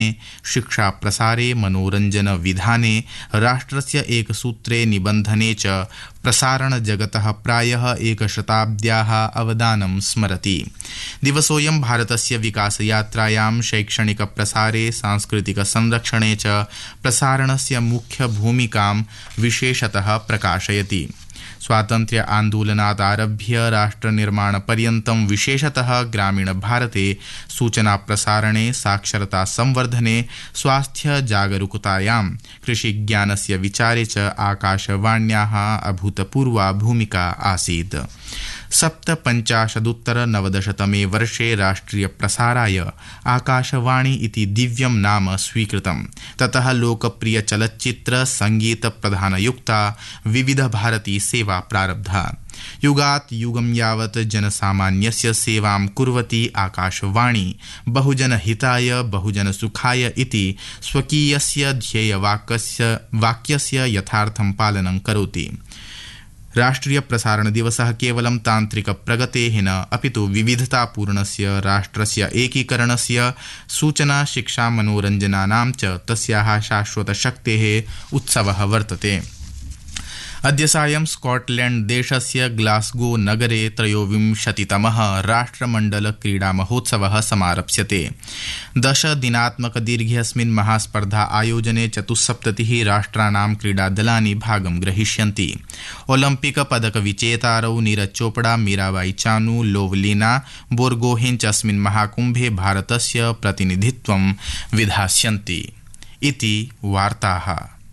शिक्षाप्रसारे मनोरञ्जनविधाने राष्ट्रस्य एकसूत्रे निबन्धने च प्रसारणजगतः प्रायः एकशताब्द्याः अवदानं स्मरति दिवसोऽयं भारतस्य विकासयात्रायां शैक्षणिकप्रसारे सांस्कृतिकसंरक्षणे च प्रसारणस्य मुख्यभूमिकां विशेषतः प्रकाशयति स्वातन्त्र्य आन्दोलनादारभ्य राष्ट्रनिर्माणपर्यन्तं विशेषतः ग्रामीणभारते सूचनाप्रसारणे साक्षरता संवर्धने स्वास्थ्य जागरूकतायां कृषिज्ञानस्य विचारे च आकाशवाण्याः अभूतपूर्वा भूमिका आसीत् सप्तपञ्चाशदुत्तर नवदशतमे वर्षे राष्ट्रियप्रसाराय आकाशवाणी इति दिव्यं नाम स्वीकृतं ततः लोकप्रियचलच्चित्र संगीतप्रधानयुक्ता विविधभारती सेवा प्रारब्धा युगात् युगं यावत् जनसामान्यस्य सेवां कुर्वती आकाशवाणी बहुजनहिताय बहुजनसुखाय इति स्वकीयस्य ध्येयवाक्यस्य वाक्यस्य यथार्थं पालनं करोति राष्ट्रिय प्रसारण दिवसः केवलं तान्त्रिक प्रगतेः न अपितु विविधतापूर्णस्य राष्ट्रस्य एकीकरणस्य सूचना शिक्षा मनोरञ्जनानां च तस्याः शाश्वतशक्तेः उत्सवः वर्तते अद्य सायं स्कॉटलैण्ड देशस्य ग्लास्गो नगरे त्रयोविंशतितमः राष्ट्रमण्डल क्रीडा महोत्सवः समारप्स्यते दश दिनात्मक दीर्घेऽस्मिन् महास्पर्धा आयोजने चतुस्सप्ततिः राष्ट्राणां क्रीडादलानि भागं ग्रहीष्यन्ति ओलम्पिक पदक विजेतारौ नीरज चोपड़ा मीराबाई चानू लोवलीना बोर्गोहेन च अस्मिन् महाकुम्भे भारतस्य प्रतिनिधित्वं विधास्यन्ति इति वार्ताः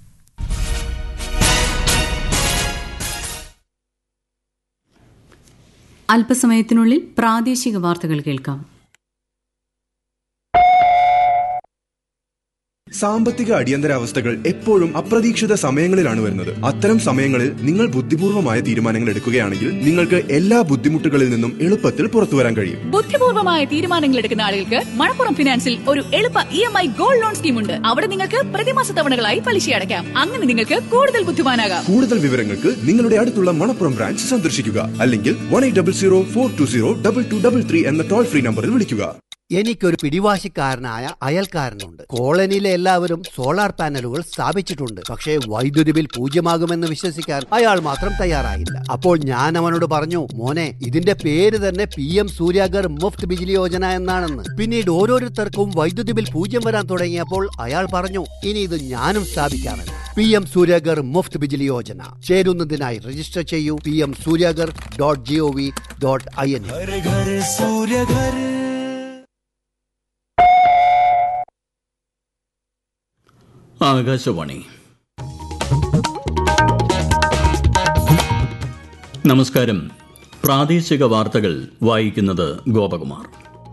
അല്പസമയത്തിനുള്ളിൽ പ്രാദേശിക വാർത്തകൾ കേൾക്കാം സാമ്പത്തിക അടിയന്തരാവസ്ഥകൾ എപ്പോഴും അപ്രതീക്ഷിത സമയങ്ങളിലാണ് വരുന്നത് അത്തരം സമയങ്ങളിൽ നിങ്ങൾ ബുദ്ധിപൂർവമായ തീരുമാനങ്ങൾ എടുക്കുകയാണെങ്കിൽ നിങ്ങൾക്ക് എല്ലാ ബുദ്ധിമുട്ടുകളിൽ നിന്നും എളുപ്പത്തിൽ പുറത്തു വരാൻ കഴിയും ബുദ്ധിപൂർവമായ തീരുമാനങ്ങൾ എടുക്കുന്ന ആളുകൾക്ക് മണപ്പുറം ഫിനാൻസിൽ ഒരു എളുപ്പ E M I gold loan scheme ഉണ്ട് അവിടെ നിങ്ങൾക്ക് പ്രതിമാസ തവണകളായി പലിശ അടയ്ക്കാം അങ്ങനെ നിങ്ങൾക്ക് കൂടുതൽ ബുദ്ധിമാനാകാം കൂടുതൽ വിവരങ്ങൾക്ക് നിങ്ങളുടെ അടുത്തുള്ള മണപ്പുറം ബ്രാഞ്ച് സന്ദർശിക്കുക അല്ലെങ്കിൽ one eight double zero four two zero double two double three എന്ന ടോൾ ഫ്രീ നമ്പറിൽ വിളിക്കുക എനിക്കൊരു പിടിവാശിക്കാരനായ അയൽക്കാരനുണ്ട് കോളനിയിലെ എല്ലാവരും സോളാർ പാനലുകൾ സ്ഥാപിച്ചിട്ടുണ്ട് പക്ഷേ വൈദ്യുതി ബിൽ പൂജ്യമാകുമെന്ന് വിശ്വസിക്കാൻ അയാൾ മാത്രം തയ്യാറായില്ല അപ്പോൾ ഞാൻ അവനോട് പറഞ്ഞു മോനെ ഇതിന്റെ പേര് തന്നെ പി എം സൂര്യാഗർ മുഫ്ത് ബിജിലി യോജന എന്നാണെന്ന് പിന്നീട് ഓരോരുത്തർക്കും വൈദ്യുതി ബിൽ പൂജ്യം വരാൻ തുടങ്ങിയപ്പോൾ അയാൾ പറഞ്ഞു ഇനി ഇത് ഞാനും സ്ഥാപിക്കാമെന്ന് പി എം സൂര്യാഗർ മുഫ്ത് ബിജിലി യോജന ചേരുന്നതിനായി രജിസ്റ്റർ ചെയ്യൂ P M Suryaghar dot G O V dot I N Akashvani നമസ്കാരം പ്രാദേശിക വാർത്തകൾ വായിക്കുന്നത് ഗോപകുമാർ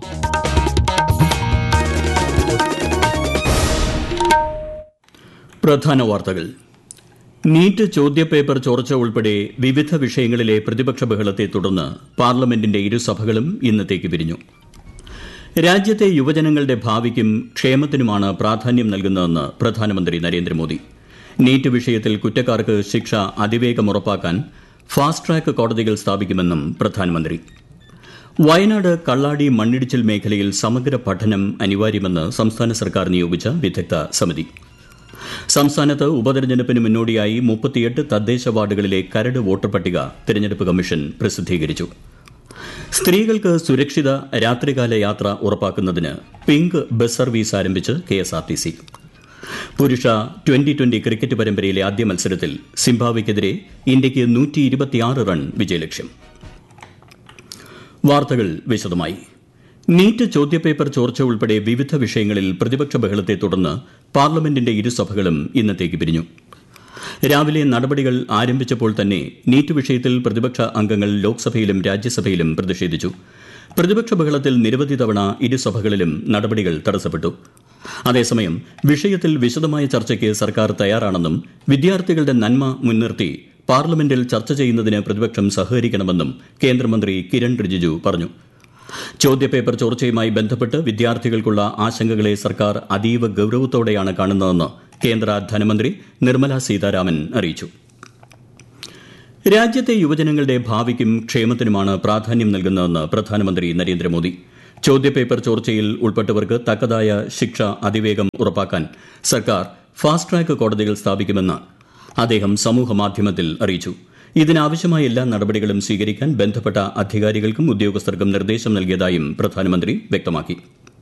പ്രധാന വാർത്തകൾ നീറ്റ് ചോദ്യപേപ്പർ ചോർച്ച ഉൾപ്പെടെ വിവിധ വിഷയങ്ങളിലെ പ്രതിപക്ഷ ബഹളത്തെ തുടർന്ന് പാർലമെന്റിന്റെ ഇരുസഭകളും ഇന്നത്തേക്ക് പിരിഞ്ഞു രാജ്യത്തെ യുവജനങ്ങളുടെ ഭാവിക്കും ക്ഷേമത്തിനുമാണ് പ്രാധാന്യം നൽകുന്നതെന്ന് പ്രധാനമന്ത്രി നരേന്ദ്രമോദി നീറ്റ് വിഷയത്തിൽ കുറ്റക്കാർക്ക് ശിക്ഷ അതിവേഗം ഉറപ്പാക്കാൻ ഫാസ്റ്റ് ട്രാക്ക് കോടതികൾ സ്ഥാപിക്കുമെന്നും പ്രധാനമന്ത്രി വയനാട് കള്ളാടി മണ്ണിടിച്ചിൽ മേഖലയിൽ സമഗ്ര പഠനം അനിവാര്യമെന്ന് സംസ്ഥാന സർക്കാർ നിയോഗിച്ച വിദഗ്ധ സമിതി സംസ്ഥാനത്ത് ഉപതെരഞ്ഞെടുപ്പിന് മുന്നോടിയായി മുപ്പത്തിയെട്ട് തദ്ദേശ വാർഡുകളിലെ കരട് വോട്ടർ പട്ടിക തെരഞ്ഞെടുപ്പ് കമ്മീഷൻ പ്രസിദ്ധീകരിച്ചു സ്ത്രീകൾക്ക് സുരക്ഷിത രാത്രികാല യാത്ര ഉറപ്പാക്കുന്നതിന് പിങ്ക് ബസ് സർവീസ് ആരംഭിച്ച് K S R T C പുരുഷ ട്വന്റി ട്വന്റി ക്രിക്കറ്റ് പരമ്പരയിലെ ആദ്യ മത്സരത്തിൽ സിംബാബ്വെക്കെതിരെ ഇന്ത്യയ്ക്ക് നൂറ്റി ഇരുപത്തിയാറ് റൺ വിജയലക്ഷ്യം വാർത്തകൾ വിശദമായി നീറ്റ് ചോദ്യപേപ്പർ ചോർച്ച ഉൾപ്പെടെ വിവിധ വിഷയങ്ങളിൽ പ്രതിപക്ഷ ബഹളത്തെ തുടർന്ന് പാർലമെന്റിന്റെ ഇരുസഭകളും ഇന്നത്തേക്ക് പിരിഞ്ഞു രാവിലെ നടപടികൾ ആരംഭിച്ചപ്പോൾ തന്നെ നീറ്റ് വിഷയത്തിൽ പ്രതിപക്ഷ അംഗങ്ങൾ ലോക്സഭയിലും രാജ്യസഭയിലും പ്രതിഷേധിച്ചു പ്രതിപക്ഷ ബഹളത്തിൽ നിരവധി തവണ ഇരുസഭകളിലും നടപടികൾ തടസ്സപ്പെട്ടു അതേസമയം വിഷയത്തിൽ വിശദമായ ചർച്ചയ്ക്ക് സർക്കാർ തയ്യാറാണെന്നും വിദ്യാർത്ഥികളുടെ നന്മ മുൻനിർത്തി പാർലമെന്റിൽ ചർച്ച ചെയ്യുന്നതിന് പ്രതിപക്ഷം സഹകരിക്കണമെന്നും കേന്ദ്രമന്ത്രി കിരൺ റിജിജു പറഞ്ഞു ചോദ്യപേപ്പർ ചോർച്ചയുമായി ബന്ധപ്പെട്ട് വിദ്യാർത്ഥികൾക്കുള്ള ആശങ്കകളെ സർക്കാർ അതീവ ഗൌരവത്തോടെയാണ് കാണുന്നതെന്ന് കേന്ദ്ര ധനമന്ത്രി നിർമ്മല സീതാരാമൻ അറിയിച്ചു രാജ്യത്തെ യുവജനങ്ങളുടെ ഭാവിക്കും ക്ഷേമത്തിനുമാണ് പ്രാധാന്യം നൽകുന്നതെന്ന് പ്രധാനമന്ത്രി നരേന്ദ്രമോദി ചോദ്യപേപ്പർ ചോർച്ചയിൽ ഉൾപ്പെട്ടവർക്ക് തക്കതായ ശിക്ഷ അതിവേഗം ഉറപ്പാക്കാൻ സർക്കാർ ഫാസ്റ്റ് ട്രാക്ക് കോടതികൾ സ്ഥാപിക്കുമെന്ന് അദ്ദേഹം സമൂഹമാധ്യമത്തിൽ അറിയിച്ചു ഇതിനാവശ്യമായ എല്ലാ നടപടികളും സ്വീകരിക്കാൻ ബന്ധപ്പെട്ട അധികാരികൾക്കും ഉദ്യോഗസ്ഥർക്കും നിർദ്ദേശം നൽകിയതായും പ്രധാനമന്ത്രി വ്യക്തമാക്കി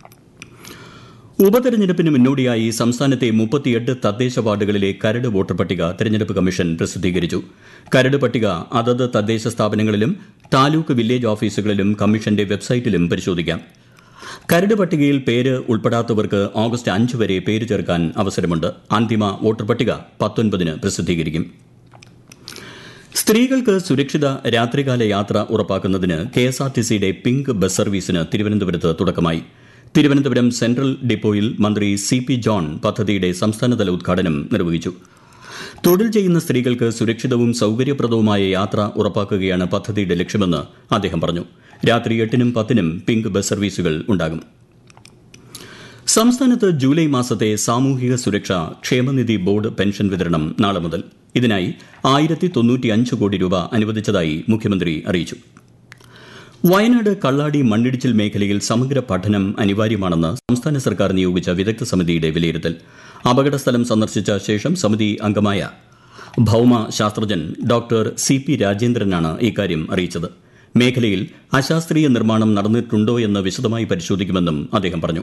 ഉപതെരഞ്ഞെടുപ്പിന് മുന്നോടിയായി സംസ്ഥാനത്തെ മുപ്പത്തിയെട്ട് തദ്ദേശ വാർഡുകളിലെ കരട് വോട്ടർ പട്ടിക തെരഞ്ഞെടുപ്പ് കമ്മീഷൻ പ്രസിദ്ധീകരിച്ചു കരട് പട്ടിക അതത് തദ്ദേശ സ്ഥാപനങ്ങളിലും താലൂക്ക് വില്ലേജ് ഓഫീസുകളിലും കമ്മീഷന്റെ വെബ്സൈറ്റിലും പരിശോധിക്കാം കരട് പട്ടികയിൽ പേര് ഉൾപ്പെടാത്തവർക്ക് ഓഗസ്റ്റ് അഞ്ച് വരെ പേര് ചേർക്കാൻ അവസരമുണ്ട് അന്തിമ വോട്ടർ പട്ടിക പത്തൊൻപതിന് പ്രസിദ്ധീകരിക്കും സ്ത്രീകൾക്ക് സുരക്ഷിത രാത്രികാല യാത്ര ഉറപ്പാക്കുന്നതിന് കെഎസ്ആർടിസിയുടെ പിങ്ക് ബസ് സർവീസിന് തിരുവനന്തപുരത്ത് തുടക്കമായി തിരുവനന്തപുരം സെൻട്രൽ ഡിപ്പോയിൽ മന്ത്രി സി പി ജോൺ പദ്ധതിയുടെ സംസ്ഥാനതല ഉദ്ഘാടനം നിർവഹിച്ചു തൊഴിൽ ചെയ്യുന്ന സ്ത്രീകൾക്ക് സുരക്ഷിതവും സൌകര്യപ്രദവുമായ യാത്ര ഉറപ്പാക്കുകയാണ് പദ്ധതിയുടെ ലക്ഷ്യമെന്ന് അദ്ദേഹം പറഞ്ഞു രാത്രി എട്ടിനും പത്തിനും പിങ്ക് ബസ് സർവീസുകൾ ഉണ്ടാകും സംസ്ഥാനത്ത് ജൂലൈ മാസത്തെ സാമൂഹിക സുരക്ഷ ക്ഷേമനിധി ബോർഡ് പെൻഷൻ വിതരണം നാളെ മുതൽ ഇതിനായി ആയിരത്തി തൊണ്ണൂറ്റിയഞ്ച് കോടി രൂപ അനുവദിച്ചതായി മുഖ്യമന്ത്രി അറിയിച്ചു വയനാട് കള്ളാടി മണ്ണിടിച്ചിൽ മേഖലയിൽ സമഗ്ര പഠനം അനിവാര്യമാണെന്ന് സംസ്ഥാന സർക്കാർ നിയോഗിച്ച വിദഗ്ധ സമിതിയുടെ വിലയിരുത്തൽ അപകടസ്ഥലം സന്ദർശിച്ച ശേഷം സമിതി അംഗമായ ഭൌമ ശാസ്ത്രജ്ഞൻ ഡോക്ടർ സി പി രാജേന്ദ്രനാണ് ഇക്കാര്യം അറിയിച്ചത് മേഖലയിൽ അശാസ്ത്രീയ നിർമ്മാണം നടന്നിട്ടുണ്ടോ എന്ന് വിശദമായി പരിശോധിക്കുമെന്നും അദ്ദേഹം പറഞ്ഞു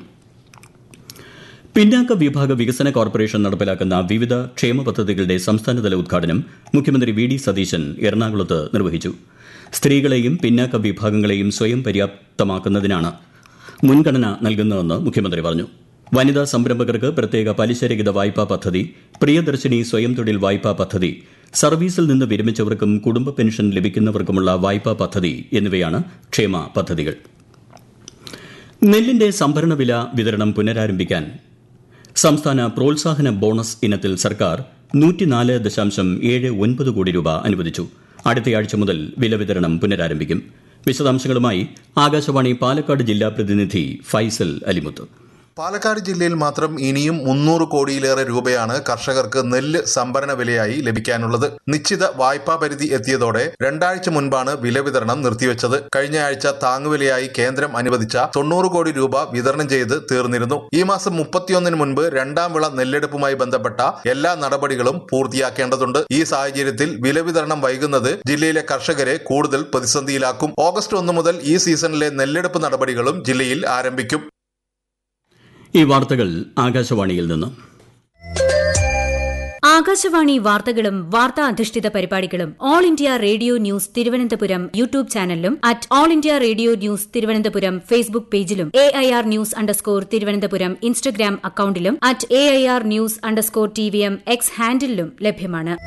പിന്നാക്ക വിഭാഗ വികസന കോർപ്പറേഷൻ നടപ്പിലാക്കുന്ന വിവിധ ക്ഷേമ പദ്ധതികളുടെ സംസ്ഥാനതല ഉദ്ഘാടനം മുഖ്യമന്ത്രി വി ഡി സതീശൻ എറണാകുളത്ത് നിർവഹിച്ചു സ്ത്രീകളെയും പിന്നാക്ക വിഭാഗങ്ങളെയും സ്വയം പര്യാപ്തമാക്കുന്നതിനാണ് മുൻഗണന നൽകുന്നതെന്ന് മുഖ്യമന്ത്രി പറഞ്ഞു വനിതാ സംരംഭകർക്ക് പ്രത്യേക പലിശരഹിത വായ്പാ പദ്ധതി പ്രിയദർശിനി സ്വയം തൊഴിൽ വായ്പാ പദ്ധതി സർവീസിൽ നിന്ന് വിരമിച്ചവർക്കും കുടുംബ പെൻഷൻ ലഭിക്കുന്നവർക്കുമുള്ള വായ്പാ പദ്ധതി എന്നിവയാണ് ക്ഷേമ പദ്ധതികൾ നെല്ലിന്റെ സംഭരണ വില വിതരണം പുനരാരംഭിക്കാൻ സംസ്ഥാന പ്രോത്സാഹന ബോണസ് ഇനത്തിൽ സർക്കാർ നൂറ്റിനാല് ദശാംശം ഏഴ് ഒൻപത് കോടി രൂപ അനുവദിച്ചു അടുത്തയാഴ്ച മുതൽ വില വിതരണം പുനരാരംഭിക്കും വിശദാംശങ്ങളുമായി ആകാശവാണി പാലക്കാട് ജില്ലാ പ്രതിനിധി ഫൈസൽ അലിമുത്ത് പാലക്കാട് ജില്ലയിൽ മാത്രം ഇനിയും മുന്നൂറ് കോടിയിലേറെ രൂപയാണ് കർഷകർക്ക് നെല്ല് സംഭരണ വിലയായി ലഭിക്കാനുള്ളത് നിശ്ചിത വായ്പാ പരിധി എത്തിയതോടെ രണ്ടാഴ്ച മുൻപാണ് വില വിതരണം നിർത്തിവെച്ചത് കഴിഞ്ഞ ആഴ്ച താങ്ങുവിലയായി കേന്ദ്രം അനുവദിച്ച തൊണ്ണൂറ് കോടി രൂപ വിതരണം ചെയ്ത് തീർന്നിരുന്നു ഈ മാസം മുപ്പത്തിയൊന്നിന് മുൻപ് രണ്ടാം വിള നെല്ലെടുപ്പുമായി ബന്ധപ്പെട്ട എല്ലാ നടപടികളും പൂർത്തിയാക്കേണ്ടതുണ്ട് ഈ സാഹചര്യത്തിൽ വില വിതരണം വൈകുന്നത് ജില്ലയിലെ കർഷകരെ കൂടുതൽ പ്രതിസന്ധിയിലാക്കും ഓഗസ്റ്റ് ഒന്ന് മുതൽ ഈ സീസണിലെ നെല്ലെടുപ്പ് നടപടികളും ജില്ലയിൽ ആരംഭിക്കും ഈ വാർത്തകൾ ആകാശവാണിയിൽ നിന്ന് ആകാശവാണി വാർത്തകളും വാർത്താ അധിഷ്ഠിത പരിപാടികളും all India radio news Thiruvananthapuram YouTube ചാനലിലും at all India radio news Thiruvananthapuram Facebook പേജിലും A I R news underscore Thiruvananthapuram Instagram അക്കൌണ്ടിലും at A I R news underscore T V M X ഹാൻഡിലും ലഭ്യമാണ്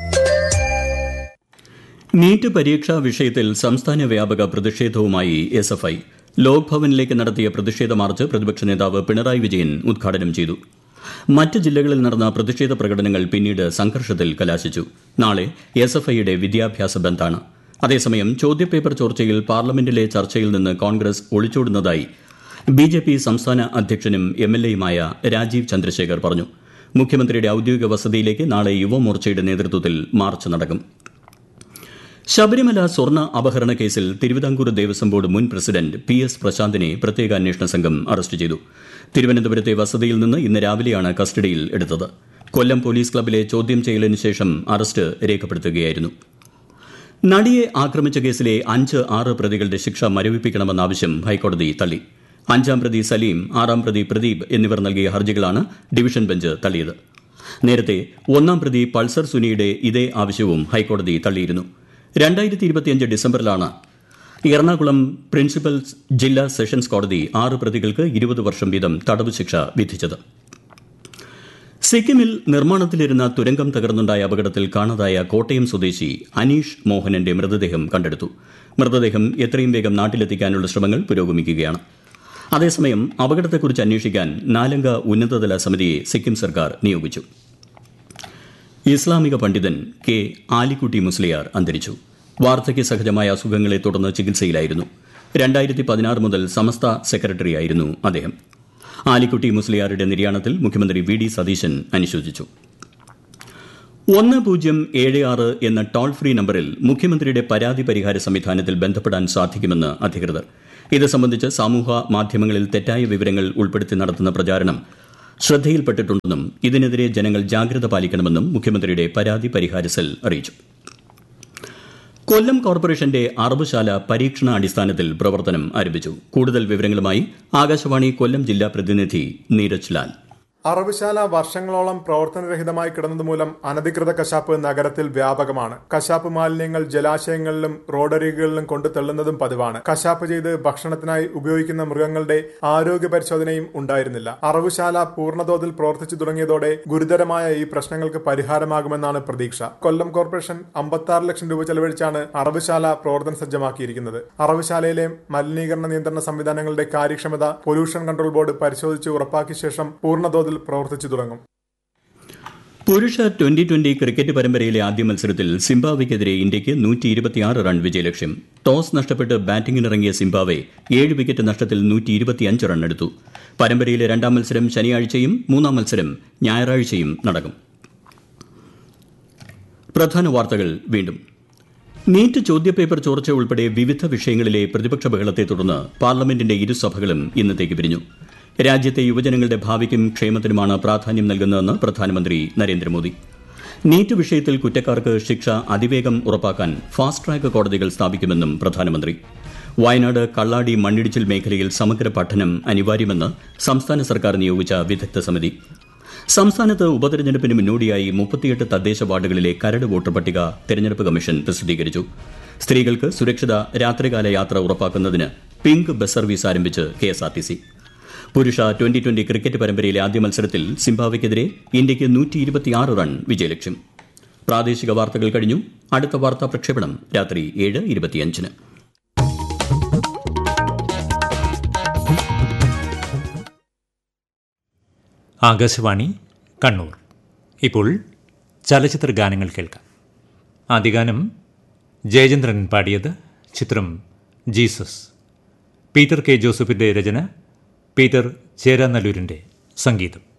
നീറ്റ് പരീക്ഷാ വിഷയത്തിൽ സംസ്ഥാന വ്യാപക പ്രതിഷേധവുമായി എസ് എഫ് ഐ ലോക് ഭവനിലേക്ക് നടത്തിയ പ്രതിഷേധ മാർച്ച് പ്രതിപക്ഷ നേതാവ് പിണറായി വിജയൻ ഉദ്ഘാടനം ചെയ്തു മറ്റ് ജില്ലകളിൽ നടന്ന പ്രതിഷേധ പ്രകടനങ്ങൾ പിന്നീട് സംഘർഷത്തിൽ കലാശിച്ചു നാളെ എസ് എഫ് ഐയുടെ വിദ്യാഭ്യാസ ബന്ദാണ് അതേസമയം ചോദ്യപേപ്പർ ചോർച്ചയിൽ പാർലമെന്റിലെ ചർച്ചയിൽ നിന്ന് കോൺഗ്രസ് ഒളിച്ചോടുന്നതായി ബി ജെ പി സംസ്ഥാന അധ്യക്ഷനും എം എൽ എയുമായ രാജീവ് ചന്ദ്രശേഖർ പറഞ്ഞു മുഖ്യമന്ത്രിയുടെ ഔദ്യോഗിക വസതിയിലേക്ക് നാളെ യുവമോർച്ചയുടെ നേതൃത്വത്തിൽ മാർച്ച് നടക്കും ശബരിമല സ്വർണ്ണ അപഹരണ കേസിൽ തിരുവിതാംകൂർ ദേവസ്വം ബോർഡ് മുൻ പ്രസിഡന്റ് പി എസ് പ്രശാന്തിനെ പ്രത്യേക അന്വേഷണ സംഘം അറസ്റ്റ് ചെയ്തു തിരുവനന്തപുരത്തെ വസതിയിൽ നിന്ന് ഇന്ന് രാവിലെയാണ് കസ്റ്റഡിയിൽ എടുത്തത് കൊല്ലം പോലീസ് ക്ലബിലെ ചോദ്യം ചെയ്യലിന് ശേഷം അറസ്റ്റ് രേഖപ്പെടുത്തുകയായിരുന്നു നടിയെ ആക്രമിച്ച കേസിലെ അഞ്ച് ആറ് പ്രതികളുടെ ശിക്ഷ മരവിപ്പിക്കണമെന്ന ആവശ്യം ഹൈക്കോടതി തള്ളി അഞ്ചാം പ്രതി സലീം ആറാം പ്രതി പ്രദീപ് എന്നിവർ നൽകിയ ഹർജികളാണ് ഡിവിഷൻ ബെഞ്ച് തള്ളിയത് നേരത്തെ ഒന്നാം പ്രതി പൾസർ സുനിയുടെ ഇതേ ആവശ്യവും ഹൈക്കോടതി തള്ളിയിരുന്നു രണ്ടായിരത്തി ഇരുപത്തിയഞ്ച് ഡിസംബറിലാണ് എറണാകുളം പ്രിൻസിപ്പൽ ജില്ലാ സെഷൻസ് കോടതി ആറ് പ്രതികൾക്ക് ഇരുപത് വർഷം വീതം തടവ് ശിക്ഷ വിധിച്ചത് സിക്കിമിൽ നിർമ്മാണത്തിലിരുന്ന തുരങ്കം തകർന്നുണ്ടായ അപകടത്തിൽ കാണാതായ കോട്ടയം സ്വദേശി അനീഷ് മോഹനന്റെ മൃതദേഹം കണ്ടെടുത്തു മൃതദേഹം എത്രയും വേഗം നാട്ടിലെത്തിക്കാനുള്ള ശ്രമങ്ങൾ പുരോഗമിക്കുകയാണ് അതേസമയം അപകടത്തെക്കുറിച്ച് അന്വേഷിക്കാൻ നാലംഗ ഉന്നതതല സമിതിയെ സിക്കിം സർക്കാർ നിയോഗിച്ചു ഇസ്ലാമിക പണ്ഡിതൻ കെ ആലിക്കുട്ടി മുസ്ലിയാർ അന്തരിച്ചു വാർദ്ധക്യ സഹജമായ അസുഖങ്ങളെ തുടർന്ന് ചികിത്സയിലായിരുന്നു രണ്ടായിരത്തി പതിനാറ് മുതൽ സമസ്ത സെക്രട്ടറിയായിരുന്നു അദ്ദേഹം ആലിക്കുട്ടി മുസ്ലിയാരുടെ നിര്യാണത്തിൽ മുഖ്യമന്ത്രി വി ഡി സതീശൻ അനുശോചിച്ചു ഒന്ന് പൂജ്യം ഏഴ് ആറ് എന്ന ടോൾ ഫ്രീ നമ്പറിൽ മുഖ്യമന്ത്രിയുടെ പരാതി പരിഹാര സംവിധാനത്തിൽ ബന്ധപ്പെടാൻ സാധിക്കുമെന്ന് അധികൃതർ ഇത് സംബന്ധിച്ച് സമൂഹ മാധ്യമങ്ങളിൽ തെറ്റായ വിവരങ്ങൾ ഉൾപ്പെടുത്തി നടത്തുന്ന പ്രചാരണം ശ്രദ്ധയിൽപ്പെട്ടിട്ടുണ്ടെന്നും ഇതിനെതിരെ ജനങ്ങൾ ജാഗ്രത പാലിക്കണമെന്നും മുഖ്യമന്ത്രിയുടെ പരാതി പരിഹാര സെൽ അറിയിച്ചു കൊല്ലം കോർപ്പറേഷന്റെ അറബുശാല പരീക്ഷണാടിസ്ഥാനത്തിൽ പ്രവർത്തനം ആരംഭിച്ചു കൂടുതൽ വിവരങ്ങളുമായി ആകാശവാണി കൊല്ലം ജില്ലാ പ്രതിനിധി നീരജ് ലാൽ അറവുശാല വർഷങ്ങളോളം പ്രവർത്തനരഹിതമായി കിടന്നതുമൂലം അനധികൃത കശാപ്പ് നഗരത്തിൽ വ്യാപകമാണ് കശാപ്പ് മാലിന്യങ്ങൾ ജലാശയങ്ങളിലും റോഡരികളിലും കൊണ്ടു തള്ളുന്നതും പതിവാണ് കശാപ്പ് ചെയ്ത് ഭക്ഷണത്തിനായി ഉപയോഗിക്കുന്ന മൃഗങ്ങളുടെ ആരോഗ്യ പരിശോധനയും ഉണ്ടായിരുന്നില്ല അറവുശാല പൂർണ്ണതോതിൽ പ്രവർത്തിച്ചു തുടങ്ങിയതോടെ ഗുരുതരമായ ഈ പ്രശ്നങ്ങൾക്ക് പരിഹാരമാകുമെന്നാണ് പ്രതീക്ഷ കൊല്ലം കോർപ്പറേഷൻ അമ്പത്തി ലക്ഷം രൂപ ചെലവഴിച്ചാണ് അറവുശാല പ്രവർത്തന സജ്ജമാക്കിയിരിക്കുന്നത് അറവുശാലയിലെ മലിനീകരണ നിയന്ത്രണ സംവിധാനങ്ങളുടെ കാര്യക്ഷമത പൊല്യൂഷൻ കൺട്രോൾ ബോർഡ് പരിശോധിച്ച് ഉറപ്പാക്കിയ ശേഷം പൂർണ്ണതോതിൽ പ്രവർത്തിച്ചു തുടങ്ങും പുരുഷ ട്വന്റി ട്വന്റി ക്രിക്കറ്റ് പരമ്പരയിലെ ആദ്യ മത്സരത്തിൽ സിംബാബ്വെക്കെതിരെ ഇന്ത്യയ്ക്ക് നൂറ്റി ഇരുപത്തിയാറ് റൺ വിജയലക്ഷ്യം ടോസ് നഷ്ടപ്പെട്ട് ബാറ്റിംഗിനിറങ്ങിയ സിംബാബ്വെ ഏഴ് വിക്കറ്റ് നഷ്ടത്തിൽ നൂറ്റി ഇരുപത്തിയഞ്ച് റൺ എടുത്തു പരമ്പരയിലെ രണ്ടാം മത്സരം ശനിയാഴ്ചയും മൂന്നാം മത്സരം ഞായറാഴ്ചയും നടക്കും പ്രധാന വാർത്തകൾ വീണ്ടും നീറ്റ് ചോദ്യപേപ്പർ ചോർച്ച ഉൾപ്പെടെ വിവിധ വിഷയങ്ങളിലെ പ്രതിപക്ഷ ബഹളത്തെ തുടർന്ന് പാർലമെന്റിന്റെ ഇരുസഭകളും ഇന്നത്തേക്ക് പിരിഞ്ഞു രാജ്യത്തെ യുവജനങ്ങളുടെ ഭാവിക്കും ക്ഷേമത്തിനുമാണ് പ്രാധാന്യം നൽകുന്നതെന്ന് പ്രധാനമന്ത്രി നരേന്ദ്രമോദി നീറ്റ് വിഷയത്തിൽ കുറ്റക്കാർക്ക് ശിക്ഷ അതിവേഗം ഉറപ്പാക്കാൻ ഫാസ്റ്റ് ട്രാക്ക് കോടതികൾ സ്ഥാപിക്കുമെന്നും പ്രധാനമന്ത്രി വയനാട് കള്ളാടി മണ്ണിടിച്ചിൽ മേഖലയിൽ സമഗ്ര പഠനം അനിവാര്യമെന്ന് സംസ്ഥാന സർക്കാർ നിയോഗിച്ച വിദഗ്ധ സമിതി സംസ്ഥാനത്ത് ഉപതെരഞ്ഞെടുപ്പിന് മുന്നോടിയായി മുപ്പത്തിയെട്ട് തദ്ദേശ വാർഡുകളിലെ കരട് വോട്ടർ പട്ടിക തെരഞ്ഞെടുപ്പ് കമ്മീഷൻ പ്രസിദ്ധീകരിച്ചു സ്ത്രീകൾക്ക് സുരക്ഷിത രാത്രികാല യാത്ര ഉറപ്പാക്കുന്നതിന് പിങ്ക് ബസ് സർവീസ് ആരംഭിച്ച് കെഎസ്ആർടിസി പുരുഷ ട്വന്റി ട്വന്റി ക്രിക്കറ്റ് പരമ്പരയിലെ ആദ്യ മത്സരത്തിൽ സിംബാബ്വെക്കെതിരെ ഇന്ത്യയ്ക്ക് നൂറ്റി ഇരുപത്തിയാറ് റൺ വിജയലക്ഷ്യം പ്രാദേശിക വാർത്തകൾ കഴിഞ്ഞു അടുത്ത വാർത്താ പ്രക്ഷേപണം രാത്രി ഏഴ് ഇരുപത്തിയഞ്ചിന് ആകാശവാണി കണ്ണൂർ ഇപ്പോൾ ചലച്ചിത്ര ഗാനങ്ങൾ കേൾക്കാം ആദ്യഗാനം ജയചന്ദ്രൻ പാടിയത് ചിത്രം ജീസസ് പീറ്റർ കെ ജോസഫിൻ്റെ രചന പീറ്റർ ചേരാനല്ലൂരിൻ്റെ സംഗീതം